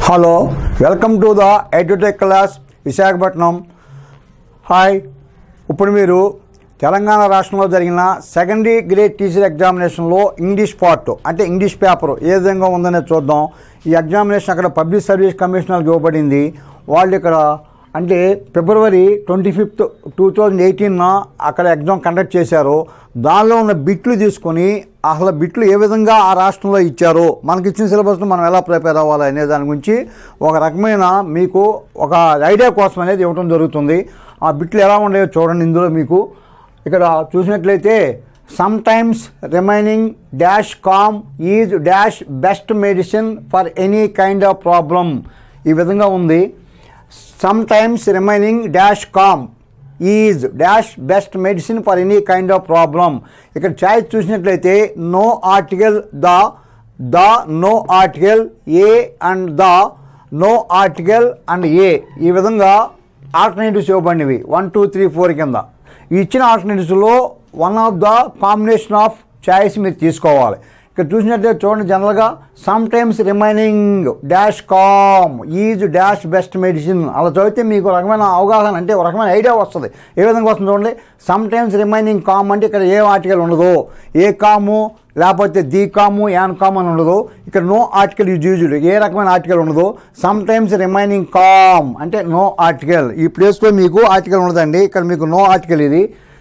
hello welcome to the edutech class Visakhapatnam hi ఇప్పుడు మీరు తెలంగాణ రాష్ట్రంలో జరిగిన సెకండరీ గ్రేడ్ టీచర్ ఎగ్జామినేషన్లో ఇంగ్లీష్ పార్ట్ అంటే ఇంగ్లీష్ పేపర్ ఏ విధంగా ఉందనేది చూద్దాం ఈ ఎగ్జామినేషన్ అక్కడ పబ్లిక్ సర్వీస్ కమిషనర్కి ఇవ్వబడింది వాళ్ళు ఇక్కడ అంటే February twenty fifth two thousand ఎయిటీన్న అక్కడ ఎగ్జామ్ కండక్ట్ చేశారు దానిలో ఉన్న బిట్లు తీసుకొని అసలు బిట్లు ఏ విధంగా ఆ రాష్ట్రంలో ఇచ్చారో మనకి ఇచ్చిన సిలబస్ను మనం ఎలా ప్రిపేర్ అవ్వాలి అనే దాని గురించి ఒక రకమైన మీకు ఒక ఐడియా కోసం అనేది ఇవ్వడం జరుగుతుంది ఆ బిట్లు ఎలా ఉండేవో చూడండి ఇందులో మీకు ఇక్కడ చూసినట్లయితే sometimes remaining dash calm is dash best medicine for any kind of problem ఈ విధంగా ఉంది sometimes remaining dash calm is dash best medicine for any kind of problem ఇక్కడ చాయిస్ చూసినట్లయితే no article the the no article a and the no article and a ఈ విధంగా alternatives ఇవ్వబడినవి one two three four కింద ఈ ఇచ్చిన ఆల్టర్నేటివ్స్లో one of the combination of choice మీరు తీసుకోవాలి ఇక్కడ చూసినట్లయితే చూడండి జనరల్గా sometimes remaining dash calm is dash best medicine అలా చదివితే మీకు ఒక రకమైన అవగాహన అంటే ఒక రకమైన ఐడియా వస్తుంది ఏ విధంగా వస్తుంది చూడండి సమ్ టైమ్స్ రిమైనింగ్ కామ్ అంటే ఇక్కడ ఏ ఆర్టికల్ ఉండదు ఏ కాము లేకపోతే ది కాము యాన్ కామ్ అని ఉండదు ఇక్కడ నో ఆర్టికల్ యూజ్ యూజ్డ్ ఏ రకమైన ఆర్టికల్ ఉండదు సమ్ టైమ్స్ రిమైనింగ్ కామ్ అంటే నో ఆర్టికల్ ఈ ప్లేస్లో మీకు ఆర్టికల్ ఉండదండి ఇక్కడ మీకు నో ఆర్టికల్ ఇది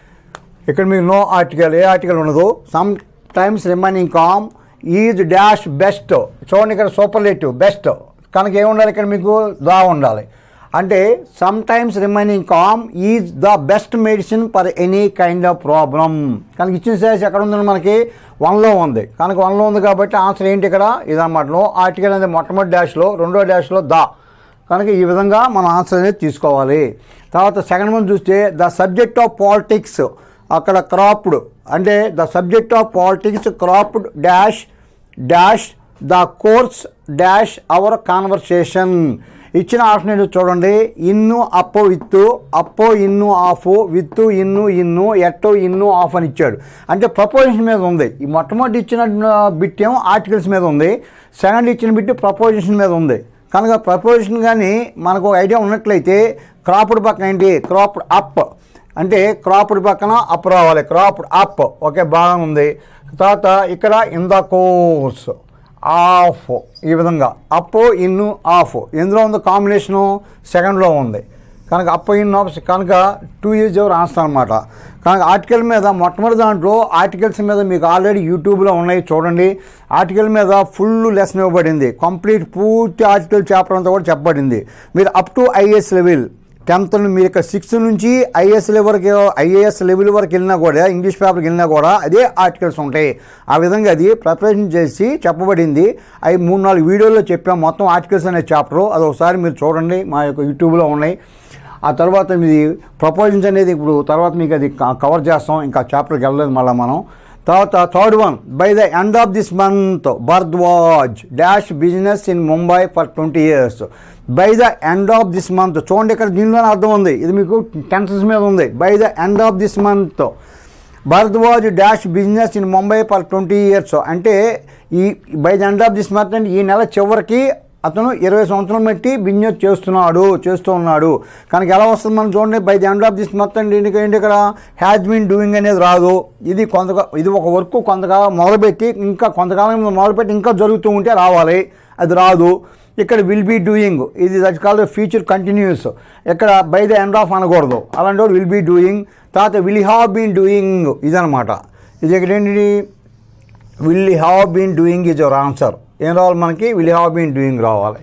ఇక్కడ మీకు నో ఆర్టికల్ ఏ ఆర్టికల్ ఉండదు sometimes remaining calm is dash best చూడండి ఇక్కడ సూపర్లేటివ్ బెస్ట్ కనుక ఏముండాలి ఇక్కడ మీకు దా ఉండాలి అంటే sometimes remaining calm is the best medicine for any kind of problem కనుక ఇచ్చిన సైజ్ ఎక్కడ ఉందండి మనకి వన్లో ఉంది కనుక వన్లో ఉంది కాబట్టి ఆన్సర్ ఏంటి ఇక్కడ ఇదన్నమాట నో ఆర్టికల్ అనేది మొట్టమొదటి డాష్లో రెండో డాష్లో దా కనుక ఈ విధంగా మన ఆన్సర్ అనేది తీసుకోవాలి తర్వాత సెకండ్ వన్ చూస్తే ద సబ్జెక్ట్ ఆఫ్ పాలిటిక్స్ అక్కడ క్రాప్డ్ అంటే the subject of politics cropped dash dash the course dash our conversation ఇచ్చిన ఆల్టర్నేటివ్ చూడండి ఇన్ను అప్పో విత్తు అప్పో ఇన్ను ఆఫ్ విత్తు ఇన్ను ఇన్ను ఎట్టో ఇన్ను ఆఫ్ అని ఇచ్చాడు అంటే ప్రపోజిషన్ మీద ఉంది ఈ మొట్టమొదటి ఇచ్చిన బిట్ ఏమో ఆర్టికల్స్ మీద ఉంది సెకండ్ ఇచ్చిన బిట్ ప్రపోజిషన్ మీద ఉంది కనుక ప్రపోజిషన్ కానీ మనకు ఒక ఐడియా ఉన్నట్లయితే క్రాప్డ్ పక్కన ఏంటి క్రాప్డ్ అప్ అంటే క్రాప్డ్ పక్కన అప్ రావాలి క్రాప్డ్ అప్ ఓకే బాగా ఉంది తర్వాత ఇక్కడ ఇన్ ద కోర్స్ ఆఫ్ ఈ విధంగా అప్ ఇన్ ఆఫ్ ఎందులో ఉంది కాంబినేషను సెకండ్లో ఉంది కనుక అప్ ఇన్ ఆఫ్ కనుక టూ ఇయర్స్ ఎవరు ఆన్సర్ అనమాట కనుక ఆర్టికల్ మీద మొట్టమొదటి దాంట్లో ఆర్టికల్స్ మీద మీకు ఆల్రెడీ యూట్యూబ్లో ఉన్నాయి చూడండి ఆర్టికల్ మీద ఫుల్ లెసన్ ఇవ్వబడింది కంప్లీట్ పూర్తి ఆర్టికల్ చాప్టర్ అంతా కూడా చెప్పబడింది మీరు up to IAS level tenth మీరు ఇక్కడ సిక్స్త్ నుంచి ఐఏఎస్ లెవెల్ వరకు ఐఏఎస్ లెవెల్ వరకు వెళ్ళినా కూడా ఇంగ్లీష్ పేపర్కి వెళ్ళినా కూడా అదే ఆర్టికల్స్ ఉంటాయి ఆ విధంగా అది ప్రిపరేషన్ చేసి చెప్పబడింది అవి మూడు నాలుగు వీడియోల్లో చెప్పాం మొత్తం ఆర్టికల్స్ అనే చాప్టర్ అది ఒకసారి మీరు చూడండి మా యొక్క యూట్యూబ్లో ఉన్నాయి ఆ తర్వాత మీది ప్రపోజన్స్ అనేది ఇప్పుడు తర్వాత మీకు అది కవర్ చేస్తాం ఇంకా చాప్టర్కి వెళ్ళలేదు మళ్ళీ మనం తర్వాత third one by the end of this month Bhardwaj dash business in Mumbai for twenty years by the end of this month చూడండి ఇక్కడ దీనిలోనే అర్థం ఉంది ఇది మీకు టెన్సెస్ మీద ఉంది by the end of this month Bharadwaj dash business in Mumbai for twenty years అంటే ఈ by the end of this month అంటే ఈ నెల చివరికి అతను ఇరవై సంవత్సరం బట్టి బిజినెస్ చేస్తున్నాడు చేస్తూ ఉన్నాడు కనుక ఎలా వస్తుంది మనం చూడండి by the end of this మొత్తం ఏంటి ఏంటి ఇక్కడ హ్యాజ్ బీన్ డూయింగ్ అనేది రాదు ఇది కొంత ఇది ఒక వర్క్ కొంతకాలం మొదలుపెట్టి ఇంకా కొంతకాలం మొదలుపెట్టి ఇంకా జరుగుతూ ఉంటే రావాలి అది రాదు ఇక్కడ విల్ బీ డూయింగ్ ఇది దట్ కాల్ ఫ్యూచర్ కంటిన్యూస్ ఇక్కడ బై ద ఎండ్ ఆఫ్ అనకూడదు అలాంటి వాడు విల్ బీ డూయింగ్ తర్వాత విల్ హ్యావ్ బీన్ డూయింగ్ ఇదనమాట ఇది ఇక్కడ ఏంటి will have been doing is our answer ఏం రావాలి మనకి విల్ హ్యావ్ బీన్ డూయింగ్ రావాలి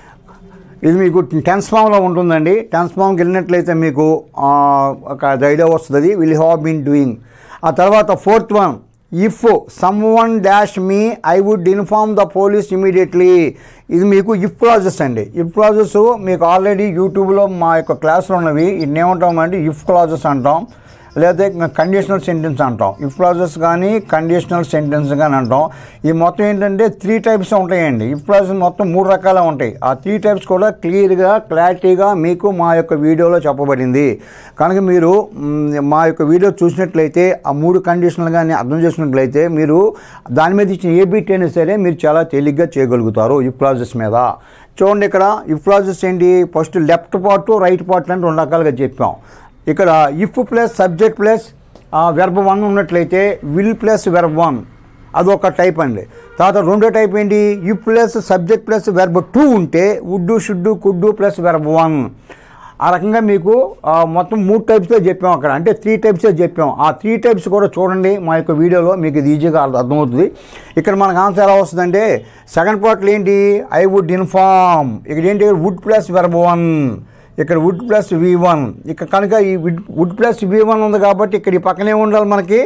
ఇది మీకు టెన్స్ ఫామ్లో ఉంటుందండి టెన్స్ ఫామ్కి వెళ్ళినట్లయితే మీకు ఆ, ఒక ఐడియా వస్తుంది విల్ హ్యావ్ బీన్ డూయింగ్ ఆ తర్వాత fourth one if someone dash me I would inform the police immediately ఇది మీకు ఇఫ్ క్లాజెస్ అండి ఇఫ్ క్లాజెస్ మీకు ఆల్రెడీ యూట్యూబ్లో మా యొక్క క్లాసులో ఉన్నవి ఇన్ని ఏమంటామంటే ఇఫ్ క్లాజెస్ అంటాం లేదా కండిషనల్ సెంటెన్స్ అంటాం ఇఫ్ క్లాజెస్ కానీ కండిషనల్ సెంటెన్స్ కానీ అంటాం ఈ మొత్తం ఏంటంటే త్రీ టైప్స్ ఉంటాయండి ఇఫ్ క్లాజెస్ మొత్తం మూడు రకాలు ఉంటాయి ఆ త్రీ టైప్స్ కూడా క్లియర్గా క్లారిటీగా మీకు మా యొక్క వీడియోలో చెప్పబడింది కనుక మీరు మ్, మా యొక్క వీడియో చూసినట్లయితే ఆ మూడు కండిషన్లు కానీ అర్థం చేసినట్లయితే మీరు దాని మీద ఇచ్చిన ఏ బిట్ అయినా సరే మీరు చాలా తేలిగ్గా చేయగలుగుతారు ఇఫ్ క్లాజెస్ మీద చూడండి ఇక్కడ ఇఫ్ క్లాజెస్ ఏంటి first left part right part అని రెండు రకాలుగా చెప్పాం ఇక్కడ if plus subject plus verb one ఉన్నట్లయితే విల్ ప్లస్ వెర్బ్ వన్ అదొక టైప్ అండి తర్వాత రెండో టైప్ ఏంటి if plus subject plus verb two ఉంటే would should could plus verb one ఆ రకంగా మీకు ఆ, మొత్తం మూడు టైప్స్లో చెప్పాం అక్కడ అంటే త్రీ టైప్సే చెప్పాం ఆ త్రీ టైప్స్ కూడా చూడండి మా యొక్క వీడియోలో మీకు ఇది ఈజీగా అర్థ- అర్థమవుతుంది ఇక్కడ మనకు ఆన్సర్ ఎలా వస్తుందంటే సెకండ్ పార్ట్లో ఏంటి ఐ వుడ్ ఇన్ఫార్మ్ ఇక్కడ ఏంటి వుడ్ ప్లస్ వెర్బ్ వన్ ఇక్కడ వుడ్ ప్లస్ వి వన్ ఇక్కడ కనుక ఈ would would plus V one ఉంది కాబట్టి ఇక్కడ ఈ పక్కనే ఉండాలి మనకి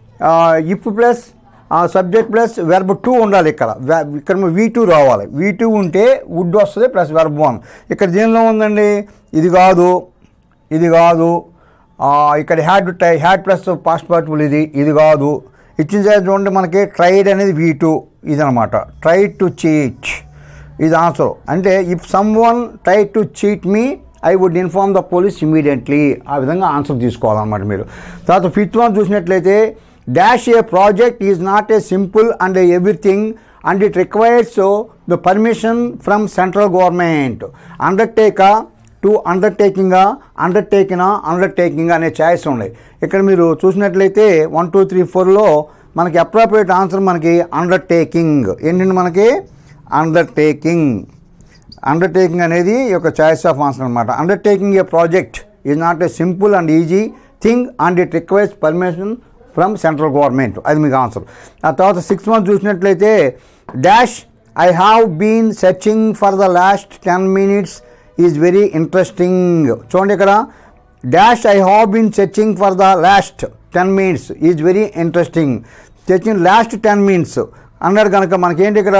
if plus subject plus verb two ఉండాలి ఇక్కడ వె- ఇక్కడ వి టూ రావాలి వి టూ ఉంటే వుడ్ వస్తుంది ప్లస్ వెర్బ్ వన్ ఇక్కడ దేనిలో ఉందండి ఇది కాదు ఇది కాదు ఆ, ఇక్కడ హ్యాడ్ టై హ్యాడ్ ప్లస్ పాస్ట్ పార్టిబుల్ ఇది ఇది కాదు ఇచ్చిన సైజ్ చూడండి మనకి ట్రైడ్ అనేది వి టూ ఇదనమాట ట్రై టు చీట్ ఇది ఆన్సర్ అంటే if someone try to cheat me I would inform the police immediately ఆ విధంగా ఆన్సర్ తీసుకోవాలన్నమాట మీరు తర్వాత ఫిఫ్త్ వన్ చూసినట్లయితే dash a project is not a simple and everything and it requires the permission from central government undertake to undertaking undertaken undertaking అనే choice ఉన్నాయి ఇక్కడ మీరు చూసినట్లయితే వన్ టూ త్రీ ఫోర్లో మనకి అప్రాప్రియేట్ ఆన్సర్ మనకి అండర్టేకింగ్ ఏంటంటే మనకి అండర్టేకింగ్ అండర్టేకింగ్ అనేది ఒక చాయిస్ ఆఫ్ ఆన్సర్ అనమాట undertaking a project is not a simple and easy thing and it requires permission from central government అది మీకు ఆన్సర్ ఆ తర్వాత సిక్స్ మంత్ చూసినట్లయితే dash I have been searching for the last ten minutes is very interesting చూడండి ఇక్కడ dash I have been searching for the last ten minutes is very interesting searching last ten minutes అన్నాడు కనుక మనకేంటి ఇక్కడ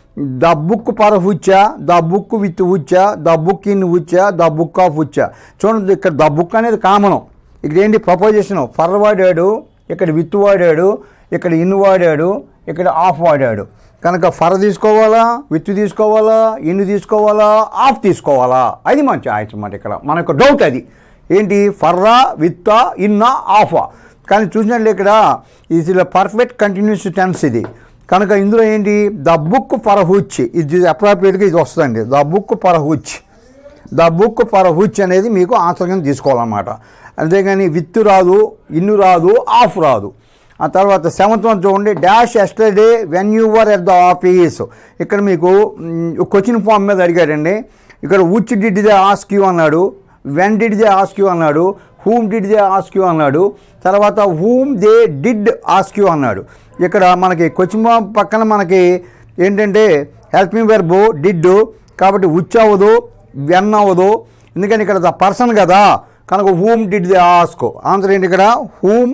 the book per which the book with which the book in which the book of which చూడండి ఇక్కడ the book అనేది common ఇక్కడ ఏంటి preposition for వాడాడు ఇక్కడ విత్ వాడాడు ఇక్కడ ఇన్ వాడాడు ఇక్కడ ఆఫ్ వాడాడు కనుక ఫర్ తీసుకోవాలా విత్ తీసుకోవాలా ఇన్ తీసుకోవాలా ఆఫ్ తీసుకోవాలా అది మన చాయిస్ అన్నమాట ఇక్కడ మన యొక్క డౌట్ అది ఏంటి ఫర్రా విత్తా ఇన్నా ఆఫా కానీ చూసినట్లు ఇక్కడ ఇది పర్ఫెక్ట్ కంటిన్యూస్ టెన్స్ ఇది కనుక ఇందులో ఏంటి ద బుక్ ఫర్ హుచ్ ఇది అప్రాప్రియేట్గా ఇది వస్తుందండి the book for which the book for which అనేది మీకు ఆన్సర్ కింద తీసుకోవాలన్నమాట అంతేగాని విత్ రాదు ఇన్ను రాదు ఆఫ్ రాదు ఆ తర్వాత సెవెంత్ వన్ చూడండి dash yesterday when you were at the office ఇక్కడ మీకు క్వశ్చన్ ఫామ్ మీద అడిగాడండి ఇక్కడ which did they ask you అన్నాడు when did they ask you అన్నాడు whom did they ask you అన్నాడు తర్వాత whom they did ask you అన్నాడు ఇక్కడ మనకి క్వశ్చన్ ఫామ్ పక్కన మనకి ఏంటంటే హెల్ప్ మీ వెర్బు డిడ్ కాబట్టి ఉచ్ అవ్వదు వెన్ అవ్వదు ఎందుకని ఇక్కడ ద పర్సన్ కదా కనుక whom did they ask answer ఏంటి ఇక్కడ whom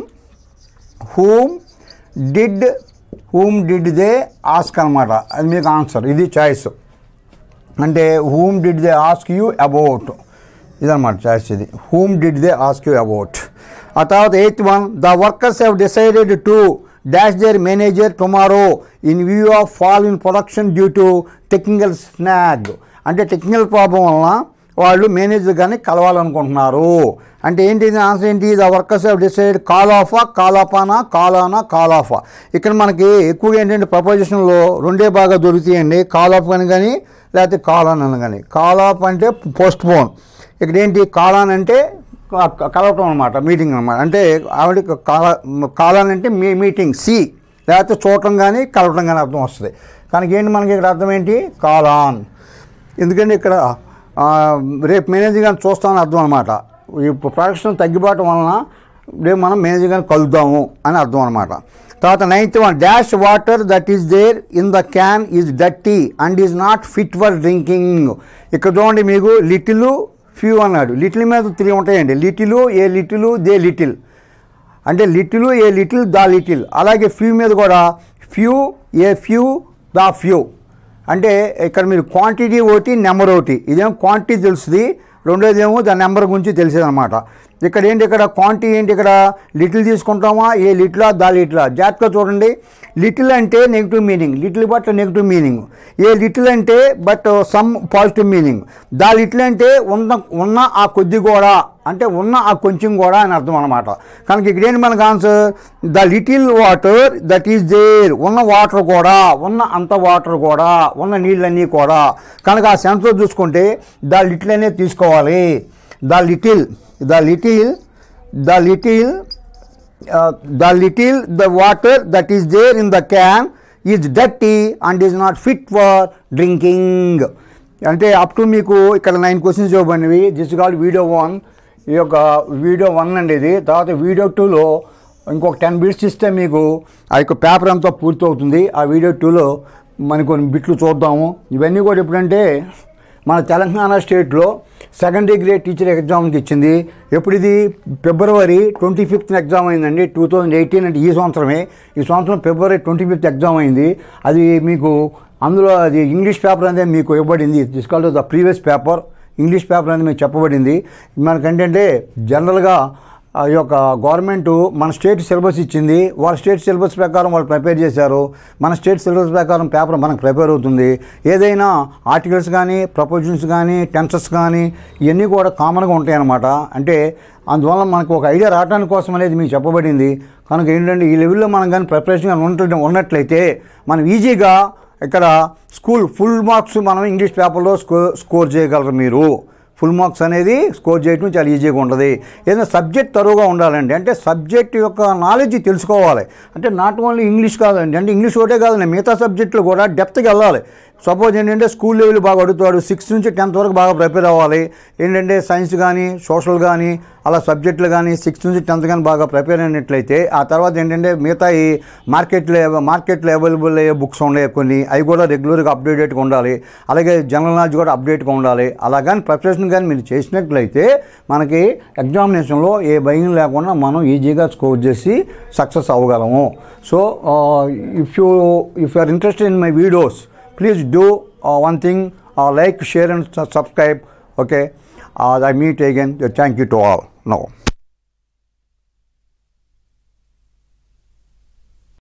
whom did whom did they ask అనమాట అది మీకు ఆన్సర్ ఇది చాయిస్ అంటే whom did they ask you about ఇదన్నమాట చాయిస్ ఇది whom did they ask you about ఆ తర్వాత eighth one the workers have decided to dash their manager tomorrow in view of fall in production due to technical snag అంటే technical problem వలన వాళ్ళు manager కానీ కలవాలనుకుంటున్నారు అంటే ఏంటి answer ఏంటి the workers have decide call ఆఫా కాల్ ఆఫానా call ఆనా కాల్ ఆఫా ఇక్కడ మనకి ఎక్కువగా ఏంటంటే ప్రపోజిషన్లో రెండే బాగా దొరుకుతాయండి కాల్ ఆఫ్ అని కానీ లేకపోతే కాల్ ఆన్ అని కానీ కాల్ ఆఫ్ అంటే పోస్ట్ పోన్ ఇక్కడ ఏంటి కాల్ ఆన్ అంటే క- క- కలవటం అనమాట మీటింగ్ అనమాట అంటే ఆవిడ కాల కాలాన్ అంటే మీ మీటింగ్ సి లేకపోతే చూడటం కానీ కలవటం కానీ అర్థం వస్తుంది కనుక ఏంటి మనకి ఇక్కడ అర్థం ఏంటి కాల్ ఆన్ ఎందుకంటే ఇక్కడ ఆ, రేపు మేనేజర్ గారిని చూస్తామని అర్థం అనమాట ఈ ప్రొడక్షన్ తగ్గిపోవటం వలన రేపు మనం మేనేజర్ గారిని కలుద్దాము అని అర్థం అనమాట తర్వాత ninth one dash water that is there in the can is dirty and is not fit for drinking ఇక్కడ చూడండి మీకు లిటిల్ ఫ్యూ అన్నాడు లిటిల్ మీద త్రీ ఉంటాయండి little a little the little అంటే little a little the little అలాగే few మీద కూడా few a few the few అంటే ఇక్కడ మీరు క్వాంటిటీ ఒకటి నెంబర్ ఒకటి ఇదేం క్వాంటిటీ తెలుస్తుంది రెండోది ఏమో దాని నెంబర్ గురించి తెలిసేదన్నమాట ఇక్కడ ఏంటి ఇక్కడ క్వాంటిటీ ఏంటి ఇక్కడ లిటిల్ తీసుకుంటామా ఏ లిటిలా దా లిటిలా జాగ్రత్తగా చూడండి లిటిల్ అంటే negative meaning little but negative meaning a little అంటే but some positive meaning the little అంటే ఉన్న ఉన్న ఆ కొద్ది కూడా అంటే ఉన్న ఆ కొంచెం కూడా అని అర్థం అనమాట కనుక ఇక్కడ ఏంటి మనకు answer the little water that is there ఉన్న వాటర్ కూడా ఉన్న అంత వాటర్ కూడా ఉన్న నీళ్ళన్నీ కూడా కనుక ఆ సెన్స్లో చూసుకుంటే ద లిటిల్ అనేది తీసుకోవాలి the little the little the little the little the water that is there in the can is dirty and is not fit for drinking అంటే అప్ టు మీకు ఇక్కడ నైన్ క్వశ్చన్స్ ఇవ్వబడినవి దిస్ కాల్డ్ వీడియో వన్ ఈ యొక్క video one అండి ఇది తర్వాత video టూలో ఇంకొక టెన్ బిట్స్ ఇస్తే మీకు ఆ యొక్క పేపర్ అంతా పూర్తవుతుంది ఆ వీడియో టూలో మనకు కొన్ని బిట్లు చూద్దాము ఇవన్నీ కూడా ఎప్పుడంటే మన తెలంగాణ స్టేట్లో సెకండరీ గ్రేడ్ టీచర్ ఎగ్జామ్కి ఇచ్చింది ఎప్పుడు ఇది ఫిబ్రవరి ట్వంటీ ఫిఫ్త్ ఎగ్జామ్ అయిందండి టూ థౌజండ్ ఎయిటీన్ అంటే ఈ సంవత్సరమే ఈ సంవత్సరం ఫిబ్రవరి ట్వంటీ ఫిఫ్త్ ఎగ్జామ్ అయింది అది మీకు అందులో అది ఇంగ్లీష్ పేపర్ అనేది మీకు ఇవ్వబడింది తీసుకెళ్ళి the previous paper English paper అనేది మీకు చెప్పబడింది మనకేంటంటే జనరల్గా ఆ యొక్క గవర్నమెంట్ మన స్టేట్ సిలబస్ ఇచ్చింది వాళ్ళ స్టేట్ సిలబస్ ప్రకారం వాళ్ళు ప్రిపేర్ చేశారు మన స్టేట్ సిలబస్ ప్రకారం పేపర్ మనకు ప్రిపేర్ అవుతుంది ఏదైనా ఆర్టికల్స్ కానీ ప్రపోజన్స్ కానీ టెన్సెస్ కానీ ఇవన్నీ కూడా కామన్గా ఉంటాయి అన్నమాట అంటే అందువల్ల మనకు ఒక ఐడియా రావడానికి కోసం అనేది మీకు చెప్పబడింది కనుక ఏంటంటే ఈ లెవెల్లో మనం కానీ ప్రిపరేషన్ ఉన్నట్లు ఉన్నట్లయితే మనం ఈజీగా ఇక్కడ స్కూల్ ఫుల్ మార్క్స్ మనం ఇంగ్లీష్ పేపర్లో స్కో స్కోర్ చేయగలరు మీరు ఫుల్ మార్క్స్ అనేది స్కోర్ చేయడం చాలా ఈజీగా ఉంటుంది ఏదైనా సబ్జెక్ట్ తరువుగా ఉండాలండి అంటే సబ్జెక్ట్ యొక్క నాలెడ్జ్ తెలుసుకోవాలి అంటే నాట్ ఓన్లీ ఇంగ్లీష్ కాదండి అంటే ఇంగ్లీష్ ఒకటే కాదండి మిగతా సబ్జెక్టులు కూడా డెప్త్కి వెళ్ళాలి సపోజ్ ఏంటంటే స్కూల్ లెవెల్ బాగా అడుగుతాడు సిక్స్త్ నుంచి టెన్త్ వరకు బాగా ప్రిపేర్ అవ్వాలి ఏంటంటే సైన్స్ కానీ సోషల్ కానీ అలా సబ్జెక్టులు కానీ సిక్స్త్ నుంచి టెన్త్ కానీ బాగా ప్రిపేర్ అయినట్లయితే ఆ తర్వాత ఏంటంటే మిగతా ఈ మార్కెట్లో మార్కెట్లో అవైలబుల్ అయ్యే బుక్స్ ఉన్నాయి కొన్ని అవి కూడా రెగ్యులర్గా అప్డేటెడ్గా ఉండాలి అలాగే జనరల్ నాలెడ్జ్ కూడా అప్డేట్గా ఉండాలి అలా కానీ ప్రిపరేషన్ కానీ మీరు చేసినట్లయితే మనకి ఎగ్జామినేషన్లో ఏ భయం లేకుండా మనం ఈజీగా స్కోర్ చేసి సక్సెస్ అవ్వగలము so if you if you are interested in my videos please do uh, one thing uh, like share and su- subscribe okay uh, i meet again thank you to all now